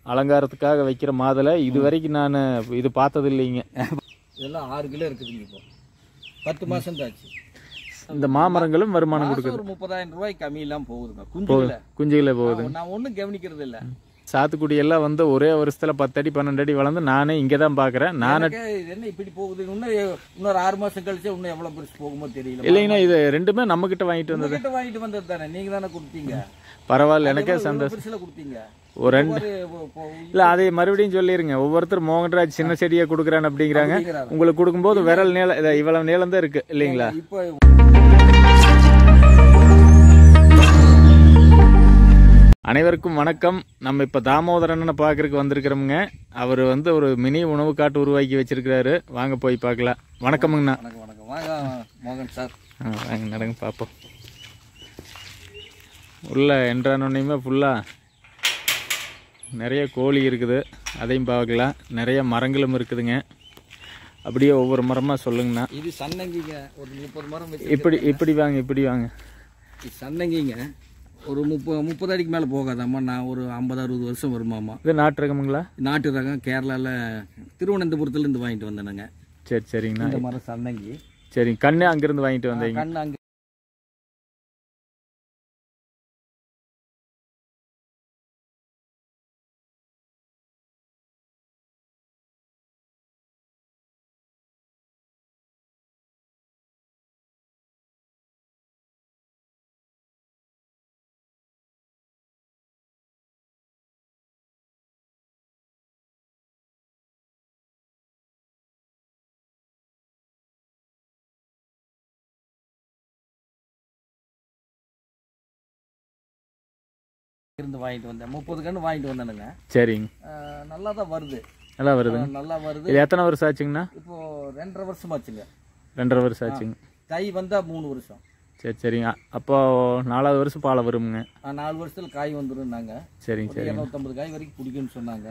அலங்காரத்துக்காக வைக்கிற மாதுளை இது வரைக்கும் நான் இது பார்த்தது இல்லைங்க இதெல்லாம் ஆறு கிலோ இருக்குதுங்க இப்போ பத்து மாசம் தாச்சு இந்த மாமரங்களும் வருமானம் மாசம் கொடுக்குது ஒரு முப்பதாயிரம் ரூபாய் கம்மியெல்லாம் போகுதுங்க குஞ்சுல குஞ்சுகளே போகுது நான் ஒன்றும் கவனிக்கிறது இல்ல சாத்துக்குடி எல்லாம் வந்து ஒரே வருஷத்துல பத்தடி பன்னெண்டு அடி வளர்ந்து நானே இங்கே தான் பார்க்குறேன் நான் எனக்கே இது என்ன இப்படி போகுது இன்னும் எ- இன்னொரு ஆறு மாசம் கழிச்சு இன்னும் எவ்வளவு பெருசு போகுமோ தெரியல இல்லைங்கண்ணா இது ரெண்டுமே நம்ம கிட்ட வாங்கிட்டு வந்தது உங்ககிட்ட வாங்கிட்டு வந்தது தானே நீங்க தானே கொடுத்தீங்க பரவாயில்ல எனக்கே எவ்வளவு சந்தோஷம் பெருசுல கொடுத்தீங்க ஒரு ரெண்டு ஒரு ஒ- ஒ- இல்ல அதை மறுபடியும் சொல்லிருங்க ஒவ்வொருத்தர் மோகன்ராஜ் சின்ன செடியை கொடுக்குறேன் அப்படிங்கிறாங்க அப்படிங்கிறாங்க. உங்களுக்கு கொடுக்கும்போது விரல் நீளம் இதை இவ்வளவு நீளம் தான் இருக்கு இல்லைங்களா இப்போ அனைவருக்கும் வணக்கம் நம்ம இப்போ தாமோதரனை பார்க்கறதுக்கு வந்திருக்கிறோமுங்க அவர் வந்து ஒரு மினி உணவு காட்டு உருவாக்கி வச்சிருக்கிறாரு வாங்க போய் பார்க்கலாம் வணக்கமுங்கண்ணா வணக்கம் வணக்கம் வாங்க மோகன் சார் ஆ, வாங்க நடங்க பார்ப்போம் உள்ள என்றானோடனையுமே ஃபுல்லாக நிறைய கோழி இருக்குது அதையும் பார்க்கலாம் நிறைய மரங்களும் இருக்குதுங்க அப்படியே ஒவ்வொரு மரமாக சொல்லுங்கண்ணா இது சன்னங்கிங்க ஒரு முப்பது மரம் வச்சு இப்படி இப்படி வாங்க இப்படி வாங்க இது சன்னங்கிங்க ஒரு முப்பது முப்பது அடிக்கு மேலே போகாதாம்மா நான் ஒரு ஐம்பது அறுபது வருஷம் வருமாம்மா இது நாட்டு ரகமுங்களா நாட்டு ரகம் கேரளாவில் திருவனந்தபுரத்துலேருந்து வாங்கிட்டு வந்தேனுங்க சரி சரிங்கண்ணா இந்த மரம் சன்னங்கி சரிங்க கண்ணே அங்கேருந்து வாங்கிட்டு வந்தீங்க கண் அங்கே இருந்து வாங்கிட்டு வந்தேன் முப்பது கன்று வாங்கிட்டு வந்தேனுங்க சரிங்க அஹ் நல்லா தான் வருது நல்லா வருதுங்க அஹ் நல்லா வருது இது எத்தனை வருஷம் ஆச்சுங்கண்ணா இப்போ ரெண்டரை வருஷமாச்சுங்க ரெண்டரை வருஷம் ஆச்சுங்க கை வந்தா மூணு வருஷம் சரி சரிங்க அப்போ நாலாவது வருஷம் பாலை வருமுங்க அஹ் நாலு வருஷத்துல காய் வந்துரும்னாங்க சரிங்க ஒரு சரி இரநூத்தம்பது காய் வரைக்கும் பிடிக்கும்னு சொன்னாங்க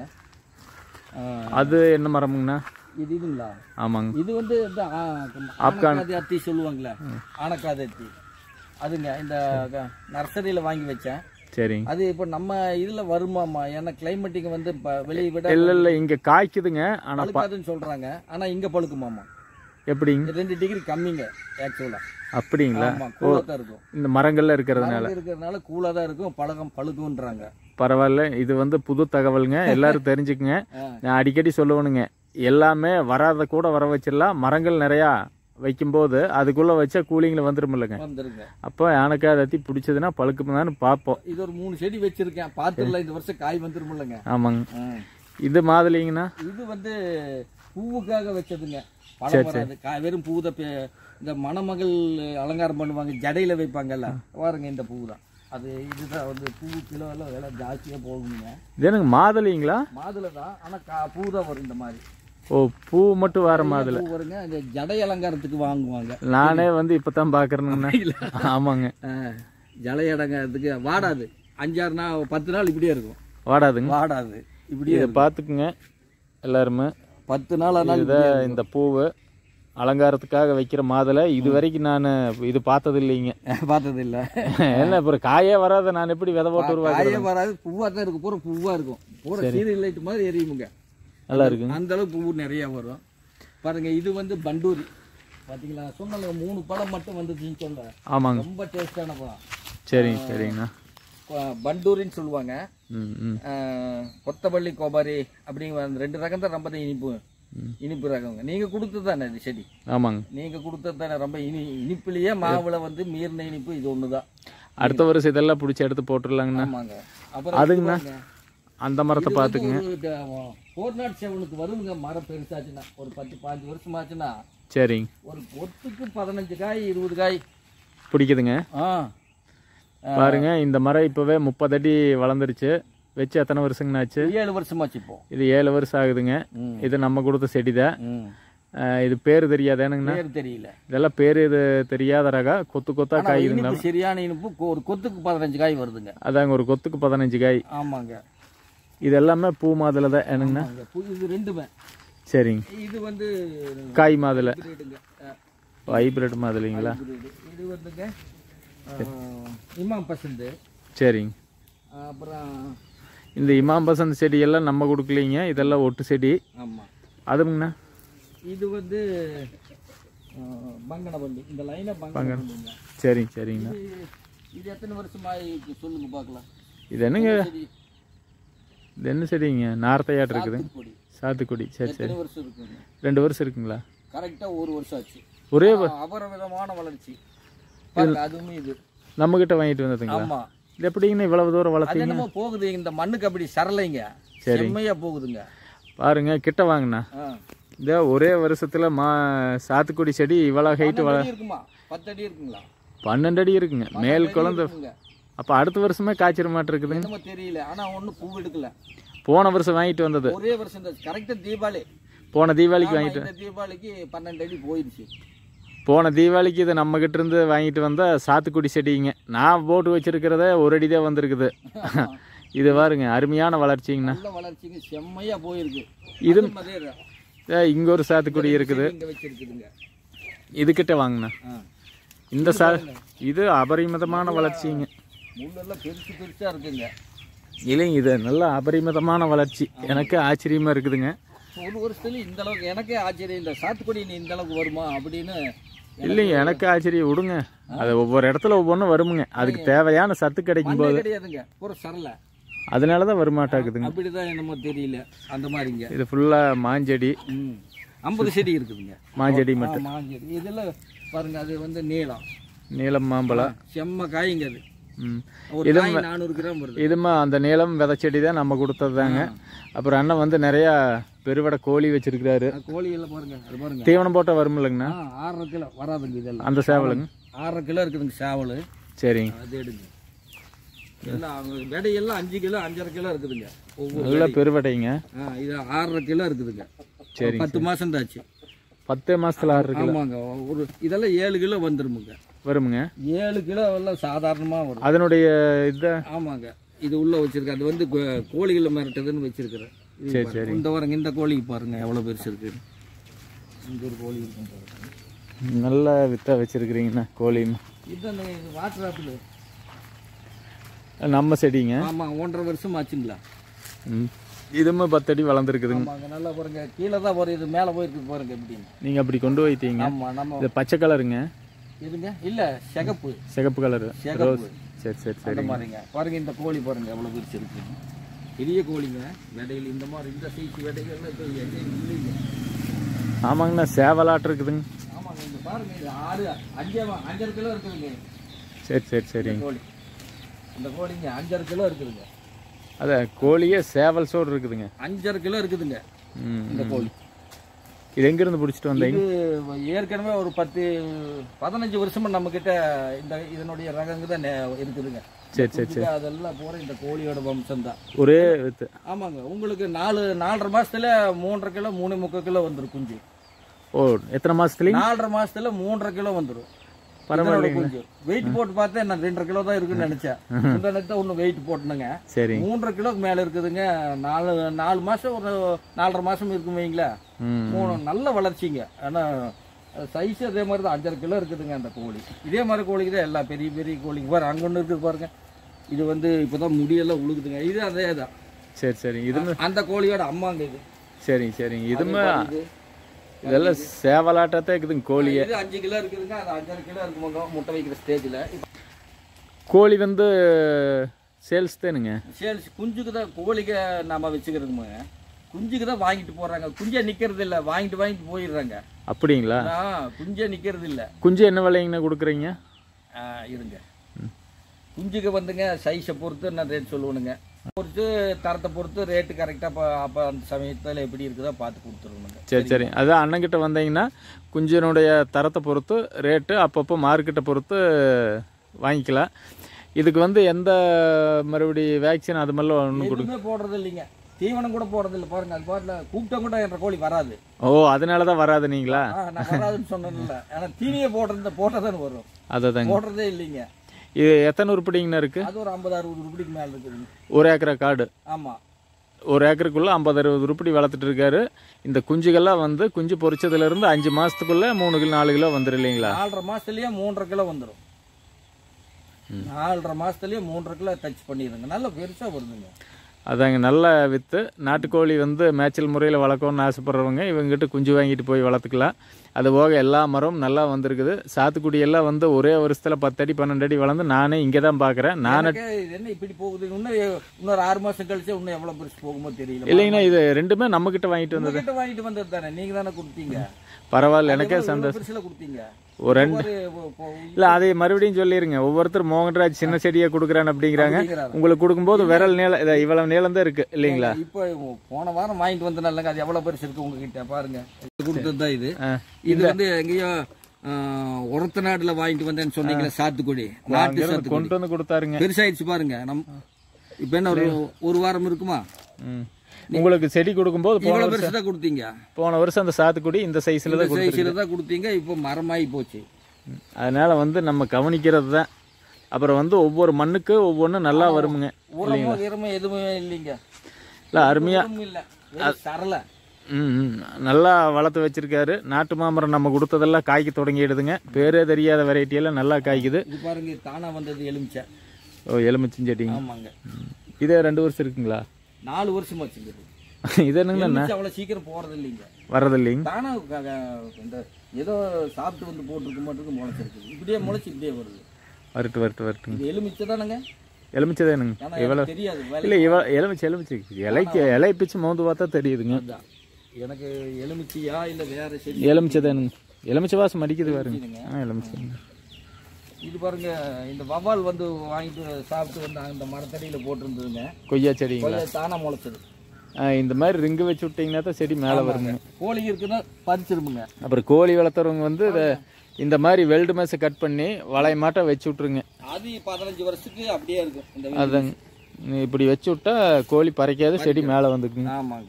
அஹ் அது என்ன மரமுங்கண்ணா இது இதுங்களா ஆமாங்க இது வந்து இந்த ஆனக்காதி அத்தி சொல்லுவாங்களே ஆனக்காதி அத்தி அதுங்க இந்த நர்சரியில வாங்கி வச்சேன் சரிங்க அது இப்போ நம்ம இதுல வருமாமா ஏன்னா கிளைமேட்டிங் வந்து இப்ப வெளியே விட இல்லை இல்லை இங்கே காய்க்குதுங்க ஆனால் பழுக்காதுன்னு சொல்றாங்க ஆனா இங்க பழுக்குமாமா எப்படிங்க இது ரெண்டு டிகிரி கம்மிங்க ஆக்சுவலா அப்படிங்களா ஆமா கூலா தான் இருக்கும் இந்த மரங்கள்ல இருக்கிறதுனால மரங்கள் இருக்கிறதுனால கூலா தான் இருக்கும் பழகம் பழுக்குன்றாங்க பரவாயில்ல இது வந்து புது தகவலுங்க எல்லாரும் தெரிஞ்சுக்குங்க ஆ. நான் அடிக்கடி சொல்லுவேனுங்க எல்லாமே வராத கூட வர வச்சிடலாம் மரங்கள் நிறையா வைக்கும்போது அதுக்குள்ள வச்சா கூலிங்ல வந்துருமில்லங்க வந்துருங்க அப்போ யானைக்கா தத்தி பிடிச்சதுன்னா பழுக்குமான்னு பார்ப்போம் இது ஒரு மூணு செடி வச்சிருக்கேன் பாத்துடல இந்த வருஷம் காய் வந்துருமில்லங்க ஆமாங்க ஆ. இது மாதுளைங்கண்ணா இது வந்து பூவுக்காக வச்சதுங்க பழம் வராது கா- வெறும் பூ தான் பே- இந்த மணமகள் அலங்காரம் பண்ணுவாங்க ஜடையில வைப்பாங்கல்ல பாருங்க இந்த பூ தான் அது இதுதான் வந்து பூ கிலோ எல்லாம் விலை ஜாஸ்தியா போகுங்க இது எனக்கு மாதுளைங்களா மாதுளை தான் ஆனா கா- பூ தான் வரும் இந்த மாதிரி ஓ பூ மட்டும் வர மாதுளை பூ வருங்க இந்த ஜடை அலங்காரத்துக்கு வாங்குவாங்க நானே வந்து இப்பதான் பாக்குறேனுங்கண்ணா ஆமாங்க ஆ, ஜடை அலங்காரத்துக்கு வாடாது அஞ்சாறு நாள் பத்து நாள் இப்படியே இருக்கும் வாடாதுங்க வாடாது இப்படியே இதை பார்த்துக்குங்க எல்லாருமே பத்து நாள் ஆனாலும் இதுதான் இந்த பூவு அலங்காரத்துக்காக வைக்கிற மாதுளை இது வரைக்கும் நான் இது பார்த்தது இல்லைங்க பார்த்தது இல்ல என்ன அப்புறம் காயே வராத நான் எப்படி விதை போட்டு உருவாக்குறது காயே வராது பூவா தான் இருக்கும் பூரா பூவா இருக்கும் பூரா சீரியல் லைட் மாதிரி எரியுமுங்க நல்லா இருக்குங்க அந்த அளவுக்கு பூ நிறைய வரும் பாருங்க இது வந்து பண்டூரி பாத்தீங்களா சொன்னல மூணு பழம் மட்டும் வந்துச்சுன்னு சொல்ல ஆமாங்க ரொம்ப டேஸ்டான பழம் சரிங்க சரிங்கண்ணா ப- பண்டூரின்னு சொல்லுவாங்க ம் ம் ஆஹ், கொத்தமல்லி கோபாரி அப்படிங்கிற அந்த ரெண்டு ரகம் தான் ரொம்ப தான் இனிப்பு இனிப்பு ரகங்க நீங்க கொடுத்தது தானே இது செடி ஆமாங்க நீங்க கொடுத்தது தானே ரொம்ப இனி இனிப்புலயே மாவுல வந்து மீறின இனிப்பு இது ஒண்ணுதான் அடுத்த வருஷம் இதெல்லாம் பிடிச்சி எடுத்து போட்டுடலாங்கண்ணா ஆமாங்க அப்புறம் அதுங்கண்ணா இது பாருங்க. அந்த மரத்தை பார்த்துக்குங்க ஃபோர் நாட் செவனுக்கு வருதுங்க மரம் பெருசாச்சுன்னா ஒரு பத்து பாஞ்சு வருஷம் ஆச்சுன்னா சரிங்க ஒரு பொத்துக்கு பதினஞ்சு காய் இருபது காய் பிடிக்குதுங்க ஆ பாருங்க இந்த மரம் இப்போவே முப்பது அடி வளர்ந்துருச்சு வச்சு எத்தனை வருஷங்கண்ணா ஆச்சு ஏழு வருஷமாச்சு இப்போ இது ஏழு வருஷம் ஆகுதுங்க ம். இது நம்ம கொடுத்த செடி தான் ம். இது பேர் தெரியாதேனுங்கண்ணா பேர் தெரியல இதெல்லாம் பேர் இது தெரியாத ரக கொத்து கொத்தா ஆனா காய்க்குதுங்களா இனிப்பு சரியான இனிப்பு கொ- ஒரு கொத்துக்கு பதினஞ்சு காய் வருதுங்க அதாங்க ஒரு கொத்துக்கு பதினஞ்சு காய் ஆமாங்க இது எல்லாமே பூ மாதுளை தான் என்னங்கண்ணா ஆமாங்க. பு- இது ரெண்டுமே சரிங்க இது வந்து காய் மாதுளை ஹைபிரிடுங்க. ஆ, ஹைபிரிட் மாதுளைங்களா ஹைபிரிடு. இது வந்துங்க ஆ, இமாம் பசந்து சரிங்க அப்புறம் இந்த இமாம் பசந்த் செடியெல்லாம் நம்ம கொடுக்கலீங்க இதெல்லாம் ஒட்டு செடி ஆமாம் அதுங்கண்ணா இது வந்து அஹ், பங்கனப்பள்ளி இந்த லைனை பங்கனப்பள்ளிங்க சரிங்க சரிங்கண்ணா இது இது எத்தனை வருஷமா இருக்கு சொல்லுங்க பார்க்கலாம் இது என்னங்க சரி இது என்ன செடிங்க நார்த்தையாட்டு இருக்குது கொடி சாத்துக்குடி சரி சரி எத்தனை வருஷம் இருக்குங்க ரெண்டு வருஷம் இருக்குங்களா கரெக்டா ஒரு வருஷம் ஆச்சு ஒரே அபரவிதமான வளர்ச்சி பாருங்க அதுவுமே இது நம்மக்கிட்ட வாங்கிட்டு வந்ததுங்களா ஆமா இது எப்படிங்கண்ணா இவ்வளவு தூரம் அது வளர்த்தீங்க என்னமோ போகுது இந்த மண்ணுக்கு அப்படி சரளைங்க செம்மையா போகுதுங்க பாருங்க கிட்ட வாங்கண்ணா ஆ. இந்த ஒரே வருஷத்துல மா சாத்துக்குடி செடி இவ்வளோ ஹைட்டு வள பன்னெண்டு அடி இருக்குமா பத்து அடி இருக்குங்களா பன்னெண்டு அடி இருக்குங்க மேல் குழந்தை இருக்குங்க. அப்போ அடுத்த வருஷமே காய்ச்சிட மாட்டிருக்குதுங்க என்னமோ தெரியல ஆனா ஒண்ணும் பூ எடுக்கல போன வருஷம் வாங்கிட்டு வந்தது ஒரே வருஷம் இந்த கரெக்டா தீபாவளி போன தீபாவளிக்கு ஆமா, வாங்கிட்டு இந்த தீபாவளிக்கு பன்னெண்டு அடி போயிடுச்சு போன தீபாவளிக்கு இது நம்ம கிட்ட இருந்து வாங்கிட்டு வந்த சாத்துக்குடி செடிங்க நான் போட்டு வச்சிருக்கிறத ஒரு அடி தான் வந்திருக்குது இது பாருங்க அருமையான வளர்ச்சிங்கண்ணா நல்ல வளர்ச்சிங்க செம்மையா போயிருக்கு இது அது மாதிரியே தான். ஏ, இங்க ஒரு சாத்துக்குடி இருக்குது இங்க வச்சிருக்குதுங்க இதுகிட்ட வாங்கண்ணா ஆ. இந்த சா இது அபரிமிதமான வளர்ச்சிங்க முள்ளெல்லாம் பெருசு பெருசா இருக்குங்க இல்லைங்க இது நல்ல அபரிமிதமான வளர்ச்சி எனக்கு ஆச்சரியமா இருக்குதுங்க ஒரு வருஷத்துல இந்த அளவுக்கு எனக்கே ஆச்சரியம் இல்லை சாத்துக்குடி நீ இந்த அளவுக்கு வருமா அப்படின்னு இல்லைங்க எனக்கு ஆச்சரியம் விடுங்க அது ஒவ்வொரு இடத்துல ஒவ்வொன்றும் வருமுங்க அதுக்கு தேவையான சத்து கிடைக்கும் மண்ணே போது கிடையாதுங்க ஒரு சரல அதனால தான் வருமாட்டாக்குதுங்க அப்படிதான் என்னமோ தெரியல அந்த மாதிரிங்க இது ஃபுல்லாக மாஞ்செடி ம் ஐம்பது செடி இருக்குதுங்க மாஞ்செடி ஆ, மட்டும் மாஞ்செடி இதெல்லாம் பாருங்க அது வந்து நீளம் நீலம் மாம்பழம் செம்ம காய்ங்க அது ம் ஒரு காய் நானூறு கிராம் வருது இதுமா அந்த நீளம் விதைச்செடி தான் நம்ம கொடுத்தது தாங்க அப்புறம் அண்ணன் வந்து நிறையா பெருவடை கோழி வச்சிருக்கிறாரு ஆ, கோழி எல்லாம் பாருங்க அது பாருங்க தீவனம் போட்டால் வரும் இல்லைங்கண்ணா ஆ ஆறரை கிலோ வராதுங்க இதெல்லாம் அந்த சேவலுங்க ஆறரை கிலோ இருக்குதுங்க சேவல் சரிங்க அது எடுங்க எல்லாம் அவங்க விடையெல்லாம் அஞ்சு கிலோ அஞ்சரை கிலோ இருக்குதுங்க ஒவ்வொரு நல்ல பெருவடைங்க ஆ இது ஆறரை கிலோ இருக்குதுங்க சரிங்க பத்து மாசம் தாச்சு பத்து மாசத்துல ஆறு கிலோ ஆமாங்க ஒரு இதெல்லாம் ஏழு கிலோ வந்துருமுங்க வருமுங்க ஏழு கிலோ எல்லாம் சாதாரணமா வரும் அதனுடைய இதை ஆமாங்க இது உள்ள வச்சிருக்கேன் அது வந்து கோ- கோழிகளை மிரட்டுதுன்னு வச்சிருக்கிறேன் இது சரி, பாருங்க. இந்த வரங்க இந்த கோழிக்கு பாருங்க எவ்வளவு பெருசு இருக்கு இங்க ஒரு கோழி இருக்கும் பாருங்க நல்ல வித்தை வச்சிருக்கிறீங்கண்ணா கோழி இது அந்த வாட்டர் ஆப்பிள் நம்ம செடிங்க ஆமா ஒன்றரை வருஷம் ஆச்சுங்களா ம் இதுமே பத்தடி வளர்ந்துருக்குதுங்க ஆமாங்க நல்லா பாருங்க கீழே தான் வரும் இது மேலே போயிருக்கு பாருங்க எப்படின்னு நீங்கள் அப்படி கொண்டு போயிட்டீங்க ஆமா நம்ம இது பச்சை கலருங்க இதுங்க இல்ல சிகப்பு சிகப்பு கலரு சிகப்பு சரி சரி சரி அந்த மாதிரிங்க பாருங்க இந்த கோழி பாருங்க எவ்வளவு பெருசு இருக்கு பெரிய கோழிங்க விடையில் இந்த மாதிரி இந்த சைஸ் விடைகள்லாம் இப்போ எங்கேயும் இல்லைங்க ஆமாங்கண்ணா சேவலாட்டு இருக்குதுங்க ஆமாங்க இந்த பாருங்க இது ஆறு அஞ்சு அஞ்சரை கிலோ இருக்குதுங்க சரி சரி இந்த சரிங்க கோழி இந்த கோழிங்க அஞ்சரை கிலோ இருக்குதுங்க அத கோழியே சேவல் சோறு இருக்குதுங்க அஞ்சரை கிலோ இருக்குதுங்க ம் இந்த கோழி இது எங்கேருந்து பிடிச்சிட்டு வந்தீங்க இது ஏற்கனவே ஒரு பத்து பதினஞ்சு வருஷமா நம்ம கிட்ட இந்த இதனுடைய ரகங்க தான் நே- இருக்குதுங்க சரி சரி இது அதெல்லாம் போற இந்த கோழியோட வம்சம் தான் ஒரே வித்து ஆமாங்க உங்களுக்கு நாலு நாலரை மாசத்துல மூன்றரை கிலோ மூணு முக்கால் கிலோ வந்துரும் குஞ்சு ஓ எத்தனை மாசத்துலங்க நாலரை மாசத்துல மூன்றரை கிலோ வந்துரும் பரவாயில்லைங்க குஞ்சு வெயிட் போட்டு பார்த்தேன் நான் ரெண்டரை கிலோ தான் இருக்குன்னு நினைச்சேன் இந்த நேரத்தை ஒன்று வெயிட் போட்டணுங்க சரி மூன்றரை கிலோக்கு மேல இருக்குதுங்க நாலு நாலு மாசம் ஒரு நாலரை மாசம் இருக்கும் வைங்களேன் ம் மூணு நல்ல வளர்ச்சிங்க ஆனா சைஸ் அதே மாதிரி தான் அஞ்சரை கிலோ இருக்குதுங்க அந்த கோழி இதே மாதிரி கோழிக்கு தான் எல்லா பெரிய பெரிய கோழிக்கு பாரு அங்க ஒன்று இருக்குது பாருங்க இது வந்து இப்போதான் முடியெல்லாம் உழுகுதுங்க இது அதே தான் சரி சரி இதுமே அந்த கோழியோட அம்மாங்க இது சரிங்க சரிங்க இதுமே இது இதெல்லாம் சேவலாட்டத்தான் இருக்குதுங்க கோழியே இது அஞ்சு கிலோ இருக்குதுங்க அது அஞ்சரை கிலோ இருக்கும்போது முட்டை வைக்கிற ஸ்டேஜில் கோழி வந்து சேல்ஸ் தானுங்க சேல்ஸ் குஞ்சுக்கு தான் கோழிக்கு நாம வச்சுக்கிறதுங்க குஞ்சுக்கு தான் வாங்கிட்டு போறாங்க குஞ்சே நிக்கிறது இல்ல வாங்கிட்டு வாங்கிட்டு போயிடுறாங்க அப்படிங்களா ஆ, குஞ்சே நிக்கிறது இல்ல குஞ்சு என்ன விலைங்கண்ணா கொடுக்குறீங்க ஆ, இருங்க குஞ்சுக்கு வந்துங்க சைஸை பொறுத்து நான் ரேட் சொல்லுவேனுங்க பொறுத்து தரத்தை பொறுத்து ரேட்டு கரெக்டாக அப்போ அந்த சமயத்தில் எப்படி இருக்குதோ பார்த்து கொடுத்துருவணுங்க சரி சரி அதான் அண்ணன்கிட்ட வந்தீங்கன்னா குஞ்சினுடைய தரத்தை பொறுத்து ரேட்டு அப்பப்போ மார்க்கெட்டை பொறுத்து வாங்கிக்கலாம் இதுக்கு வந்து எந்த மறுபடி வேக்சின் அது மாதிரிலாம் ஒன்றும் கொடு எதுவுமே போடுறது இல்லைங்க தீவனம் கூட போடுறது இல்லை பாருங்க அது பாட்டில் கூப்பிட்டா கூட என்ற கோழி வராது ஓ அதனால தான் வராது நீங்களா ஆ, நான் வராதுன்னு சொன்னேன்ல ஆனா தீனியை போடுறது போட்டதான் வரும் அதை தாங்க போடுறதே இல்லைங்க இது எத்தனை உருப்படிங்கண்ணா இருக்குது அது ஒரு ஐம்பது அறுபது ரூபாய்க்கு மேல இருக்குதுங்க ஒரு ஏக்கரா காடு ஆமா ஒரு ஏக்கருக்குள்ளே ஐம்பது அறுபது உருப்படி வளர்த்துட்டு இருக்காரு இந்த குஞ்சுகள்லாம் வந்து குஞ்சு பொரிச்சதுலேருந்து அஞ்சு மாதத்துக்குள்ளே மூணு கிலோ நாலு கிலோ வந்துடும் இல்லைங்களா நாலரை மாசத்துலயே மூன்றரை கிலோ வந்துடும் நாலரை மாசத்துலயே மூன்றரை கிலோ டச் பண்ணிடுங்க நல்லா பெருசா வருதுங்க அதாங்க நல்ல வித்து நாட்டுக்கோழி வந்து மேய்ச்சல் முறையில் வளர்க்கணும்னு ஆசைப்படுறவங்க இவங்ககிட்ட குஞ்சு வாங்கிட்டு போய் வளர்த்துக்கலாம் அது போக எல்லா மரமும் நல்லா வந்திருக்குது சாத்துக்குடி எல்லாம் வந்து ஒரே வருஷத்தில் பத்தடி பன்னெண்டு அடி வளர்ந்து நானே இங்கே தான் பார்க்குறேன் நான் எனக்கு இது என்ன இப்படி போகுது இன்னும் எ- இன்னொரு ஆறு மாசம் கழிச்சு இன்னும் எவ்வளவு பெருசு போகுமோ தெரியல இல்லைங்கண்ணா இது ரெண்டுமே நம்மக்கிட்ட வாங்கிட்டு வந்தது உங்ககிட்ட வாங்கிட்டு வந்தது தானே நீங்க தானே கொடுத்தீங்க பரவாயில்ல எனக்கே எவ்வளவு சந்தோஷம் பெருசுல கொடுத்தீங்க ஒரு ரெண்டு ஒரு ஒ- ஒ- இல்லை அதை மறுபடியும் சொல்லிடுங்க ஒவ்வொருத்தர் மோகன்ராஜ் சின்ன செடியை கொடுக்குறேன் அப்படிங்கிறாங்க அப்படிங்கிறாரு. உங்களுக்கு கொடுக்கும்போது விரல் நீளம் இதை இவ்வளவு நீளம் தான் இருக்கு இல்லைங்களா இப்போ போன வாரம் வாங்கிட்டு வந்தனாலங்க அது எவ்வளவு பெருசு இருக்கு உங்ககிட்ட பாருங்க கொடுத்தது தான் இது ஆ. இது வந்து எங்கேயோ உரத்த நாடுல வாங்கிட்டு வந்தேன்னு சொன்னீங்களே சாத்துக்குடி நாட்டு சாத்துக்குடி கொண்டு வந்து கொடுத்தாருங்க பெருசாயிடுச்சு பாருங்க நம் இப்ப என்ன ஒரு ஒரு வாரம் இருக்குமா ம். உங்களுக்கு செடி கொடுக்கும்போது போன இவ்வளவு பெருசு தான் கொடுத்தீங்க போன வருஷம் அந்த சாத்துக்குடி இந்த சைஸ்ல தான் கொடுத்து சைஸ்ல தான் கொடுத்தீங்க இப்போ மரமாயி போச்சு அதனால வந்து நம்ம கவனிக்கிறது தான் அப்புறம் வந்து ஒவ்வொரு மண்ணுக்கு ஒவ்வொன்றும் நல்லா வருமுங்க உரமும் கிரமும் எதுவுமே இல்லைங்க இல்லை அருமையா உரமும் இல்ல வெறும் சரள ம் ம். நல்லா வளர்த்து வச்சிருக்காரு நாட்டு மாமரம் நம்ம கொடுத்ததெல்லாம் காய்க்க தொடங்கிடுதுங்க பேரே தெரியாத variety எல்லாம் நல்லா காய்க்குது இது பாருங்க தானா வந்தது எலுமிச்சை ஓ எலுமிச்சஞ்செடிங்க ஆமாங்க இதே ரெண்டு வருஷம் இருக்குங்களா நாலு வருஷம் வச்சுங்க இது என்னங்கண்ணா எலுமிச்சை அவ்வளவு சீக்கிரம் போறது இல்லைங்க வர்றது இல்லைங்க தானா க- க- இந்த ஏதோ சாப்பிட்டு வந்து போட்டிருக்க மாட்டிருக்கு முளைச்சிருக்கு இப்படியே முளைச்சு இப்படியே வருது வரட்டு வரட்டு வரட்டுங்க இது எலுமிச்சை தானங்க எலுமிச்சை தானுங்க ஆனா எனக்கு தெரியாது வேலை இல்லை இவ எலுமிச்சை எலுமிச்சை இலைக்கு இலை பிச்சு மோந்து பார்த்தா தெரியுதுங்க தான். எனக்கு எலுமிச்சையா இல்ல வேற செடி எலுமிச்சை தானுங்க எலுமிச்சை வாசம் அடிக்குது பாருங்க இதுங்க. ஆ எலுமிச்சைங்க இது பாருங்க இந்த வவ்வால் வந்து வாங்கிட்டு சாப்பிட்டு வந்து அந்த மரத்தடியில போட்டிருந்ததுங்க கொய்யா செடிங்களா கொய்யா தானா முளைச்சது ஆ, இந்த மாதிரி ரிங்கு வச்சு விட்டீங்கன்னா தான் செடி மேலே வருங்க கோழி இருக்குன்னா பறிச்சிருமுங்க அப்புறம் கோழி வளர்த்துறவங்க வந்து இதை இந்த மாதிரி வெல்டு மேஸை கட் பண்ணி வளைய மாட்டம் வச்சு விட்ருங்க அது பதினஞ்சு வருஷத்துக்கு அப்படியே இருக்கும் இந்த வீடு. அதாங்க நீ இப்படி வச்சு விட்டா கோழி பறைக்காத செடி மேலே வந்துக்குங்க ஆமாங்க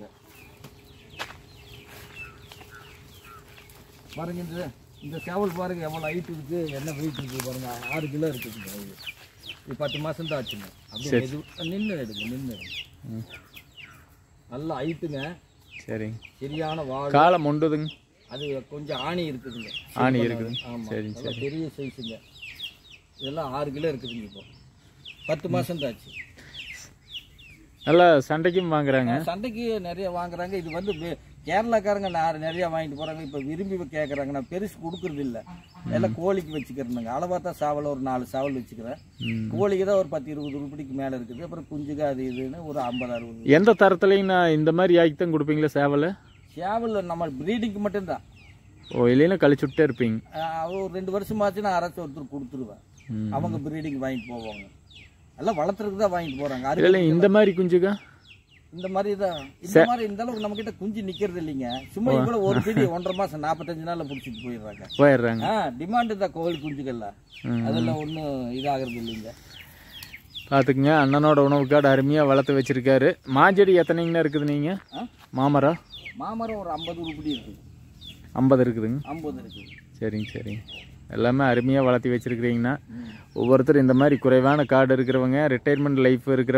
பாருங்க இந்த இந்த சேவல் பாருங்க எவ்வளவு ஹைட் இருக்கு என்ன வெயிட் இருக்கு பாருங்க ஆறு கிலோ இருக்குங்க இது இது பத்து மாசம் தான் ஆச்சுங்க அப்படியே மெது நின்று எடுங்க நின்று எடுங்க ம். நல்ல ஹைட்டுங்க சரிங்க சரியான வால் காலை மொண்டுதுங்க அது கொஞ்சம் ஆணி இருக்குதுங்க ஆணி இருக்குது ஆமா சரி நல்ல பெரிய சைஸுங்க இதெல்லாம் ஆறு கிலோ இருக்குதுங்க இப்போ பத்து மாசம் தான் ஆச்சு நல்லா சண்டைக்கும் வாங்குறாங்க சண்டைக்கு நிறைய வாங்குறாங்க இது வந்து வே- கேரளாக்காரங்க நான் நிறைய வாங்கிட்டு போறாங்க இப்ப விரும்பி கேட்கறாங்க நான் பெருசு கொடுக்கறது இல்ல எல்லாம் கோழிக்கு வச்சுக்கிறேனுங்க அளவா தான் சாவல் ஒரு நாலு சாவல் வச்சுக்கிறேன் ம். கோழிக்கு தான் ஒரு பத்து இருபது ரூபாய்க்கு மேல இருக்குது அப்புறம் குஞ்சுக்கு அது இதுன்னு ஒரு ஐம்பது அறுபது எந்த தரத்துலையும் நான் இந்த மாதிரி ஆக்கி தான் கொடுப்பீங்களா சேவலை சேவல் நம்ம ப்ரீடிங்க்கு மட்டும்தான் ஓ இல்லைன்னா கழிச்சு விட்டே இருப்பீங்க ஆஹ் ஒரு ரெண்டு வருஷமாச்சு நான் அரைச்சி ஒருத்தர் கொடுத்துருவேன் ம். அவங்க ப்ரீடிங் வாங்கிட்டு போவாங்க எல்லாம் வளர்த்துறதுக்கு தான் வாங்கிட்டு போறாங்க இல்லை அறுவை- இந்த மாதிரி குஞ்சுக்கா இந்த மாதிரி தான் இந்த மாதிரி இந்த அளவுக்கு நம்ம கிட்ட குஞ்சு நிக்கிறது இல்லைங்க சும்மா இவ்வளவு ஒரு பிடி ஒன்றரை மாசம் நாற்பத்தஞ்சு நாள்ல புடிச்சிட்டு போயிடுறாங்க போயிடுறாங்க ஆ டிமாண்டு தான் கோவில் குஞ்சுகள்ல ம். அதெல்லாம் ஒன்றும் இதாகிறது இல்லைங்க பார்த்துக்குங்க அண்ணனோட உணவு காடு அருமையாக வளர்த்து வச்சிருக்காரு மாஞ்செடி எத்தனைங்கண்ணா இருக்குது நீங்கள் ஆ? மாமரம் மாமரம் ஒரு ஐம்பது உருப்படி இருக்குது ஐம்பது இருக்குதுங்க ஐம்பது இருக்குது சரிங்க சரிங்க எல்லாமே அருமையாக வளர்த்தி வச்சிருக்கிறீங்கன்னா ஒவ்வொருத்தர் இந்த மாதிரி குறைவான காடு இருக்கிறவங்க ரிட்டையர்மெண்ட் லைஃப் இருக்கிற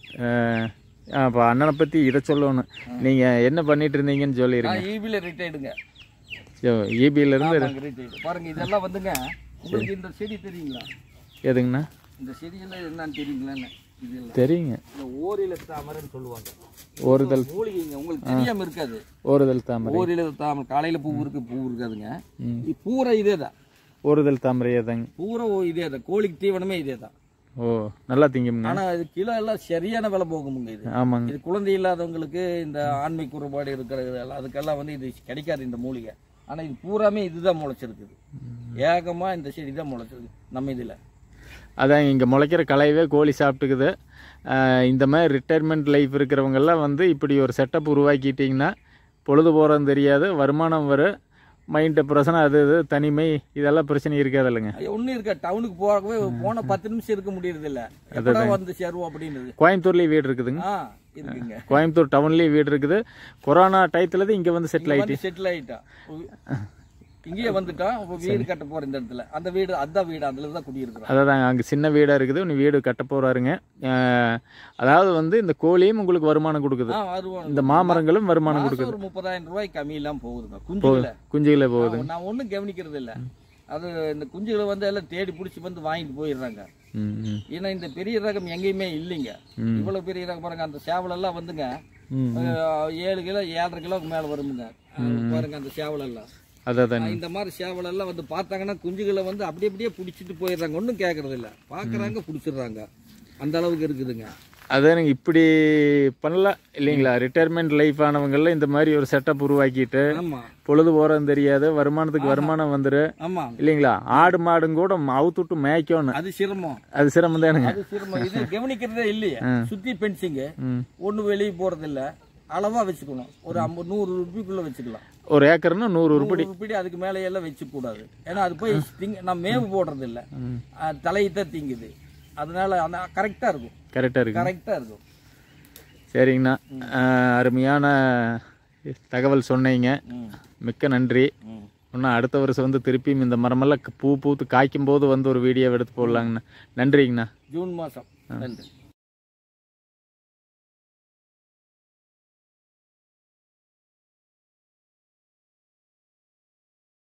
இப்போ அண்ணனை பற்றி இதை சொல்லணும் நீங்கள் என்ன பண்ணிட்டு இருந்தீங்கன்னு சொல்லிடுங்க நான் ஈபியில் ரிட்டைடுங்க இபியிலேருந்து ரிட்டைடு பாருங்க இதெல்லாம் வந்துங்க உங்களுக்கு இந்த செடி தெரியுங்களா எதுங்கண்ணா இந்த செடியெல்லாம் என்னன்னு தெரியுங்களான்னு இது இல்லை தெரியுங்க இந்த ஓரில தாமரைன்னு சொல்லுவாங்க ஓறுதல் மூலிகைங்க உங்களுக்கு தெரியாம இருக்காது ஓறுதல் தாமரை ஓரில தாமரை காலையில பூ இருக்கு பூ இருக்காதுங்க ம். இது பூரா இதே தான் ஓறுதல் தாமரை எதாங்க பூரா இதே தான் கோழிக்கு தீவனமே இதே தான் ஓ நல்லா திங்கும்ங்க ஆனா இது கிலோ எல்லாம் சரியான விலை போகுமுங்க இது ஆமாங்க இது குழந்தை இல்லாதவங்களுக்கு இந்த ஆண்மை குறைபாடு இருக்கிறது எல்லாம் அதுக்கெல்லாம் வந்து இது கிடைக்காது இந்த மூலிகை ஆனா இது பூராமே இதுதான் முளைச்சிருக்குது ஏகமா இந்த செடி தான் முளைச்சிருக்கு நம்ம இதுல அதான் இங்கே முளைக்கிற கலையவே கோழி சாப்பிட்டுக்குது ஆஹ் இந்த மாதிரி ரிட்டையர்மெண்ட் லைஃப் இருக்கிறவங்கெல்லாம் வந்து இப்படி ஒரு செட்டப் உருவாக்கிட்டிங்கன்னா பொழுது போகிறது தெரியாது வருமானம் வரும் மைண்ட் பிரச்சனை அது இது தனிமை இதெல்லாம் பிரச்சனை இருக்காது இல்லைங்க ஒன்றும் இருக்கா டவுனுக்கு போகவே போன பத்து நிமிஷம் இருக்க முடியறது இல்ல எப்படா வந்து சேருவோம் அப்படின்றது கோயம்புத்தூர்லேயும் வீடு இருக்குதுங்க ஆ இருக்குங்க கோயம்புத்தூர் டவுன்லேயும் வீடு இருக்குது கொரோனா டயத்தில் தான் இங்கே வந்து செட்டில் ஆகிட்டு வந்து செட்டில் ஆயிட்டா இங்கேயே வந்துட்டோம் இப்ப வீடு கட்ட போற இந்த இடத்துல அந்த வீடு அதான் வீடு அதுல தான் குடியிருக்கிறோம் அதான் அங்கே சின்ன வீடாக இருக்குது இன்னும் வீடு கட்ட போகிறாருங்க அதாவது வந்து இந்த கோழியும் உங்களுக்கு வருமானம் கொடுக்குது ஆ வருவோம் இந்த மாமரங்களும் வருமானம் மாசம் கொடுக்குது ஒரு முப்பதாயிரம் ரூபாய் கம்மி எல்லாம் போகுதுங்க குஞ்சுல குஞ்சுகளே போகுது நான் ஒண்ணும் கவனிக்கிறது இல்ல அது இந்த குஞ்சுகளை வந்து எல்லாம் தேடி பிடிச்சி வந்து வாங்கிட்டு போயிடுறாங்க ம் ம் ஏன்னா இந்த பெரிய ரகம் எங்கேயுமே இல்லைங்க ம். இவ்வளவு பெரிய ரகம் பாருங்க அந்த சேவலெல்லாம் வந்துங்க ம் அஹ், ஏழு கிலோ ஏழரை கிலோக்கு மேல வருமுங்க அது பாருங்க அந்த சேவலெல்லாம் அதான் தானே இந்த மாதிரி சேவலெல்லாம் வந்து பார்த்தாங்கன்னா குஞ்சுகளை வந்து அப்படி அப்படியே பிடிச்சிட்டு போயிடுறாங்க ஒன்றும் கேட்கறது இல்ல பார்க்குறாங்க பிடிச்சிடுறாங்க அந்த அளவுக்கு இருக்குதுங்க அதானுங்க இப்படி பண்ணலாம் இல்லைங்களா ரிட்டையர்மெண்ட் லைஃப் ஆனவங்கள இந்த மாதிரி ஒரு செட்டப் உருவாக்கிட்டு ஆமா பொழுது போகிறது தெரியாது வருமானத்துக்கு வருமானம் வந்துரு ஆமா இல்லைங்களா ஆடு மாடும் கூட அவுத்துட்டு மேய்க்கணும் அது சிரமம் அது சிரமம் தானுங்க அது சிரமம் இது கவனிக்கிறதே இல்லையே சுத்தி பென்சிங்க ம் ஒண்ணு வெளியே போறது இல்ல அளவா வச்சுக்கணும் ஒரு ஐம்பது நூறு ருபிக்குள்ள வச்சுக்கலாம் ஒரு ஏக்கர்னா நூறு உருப்படி நூறு உருப்படி அதுக்கு மேலே எல்லாம் வச்சு கூடாது ஏன்னா அது போய் திங்க நான் மேவு போடுறது இல்ல ம் அது தலையை தான் திங்குது அதனால அந்த கரெக்டா இருக்கும் கரெக்டாக இருக்கு கரெக்டா இருக்கும் சரிங்கண்ணா ஆஹ் அருமையான தகவல் சொன்னீங்க ம் மிக்க நன்றி ம் இன்னும் அடுத்த வருஷம் வந்து திருப்பியும் இந்த மரமெல்லாம் பூ பூத்து காய்க்கும் போது வந்து ஒரு வீடியோ எடுத்து போடலாங்கண்ணா நன்றிங்கண்ணா ஜூன் மாசம் நன்றி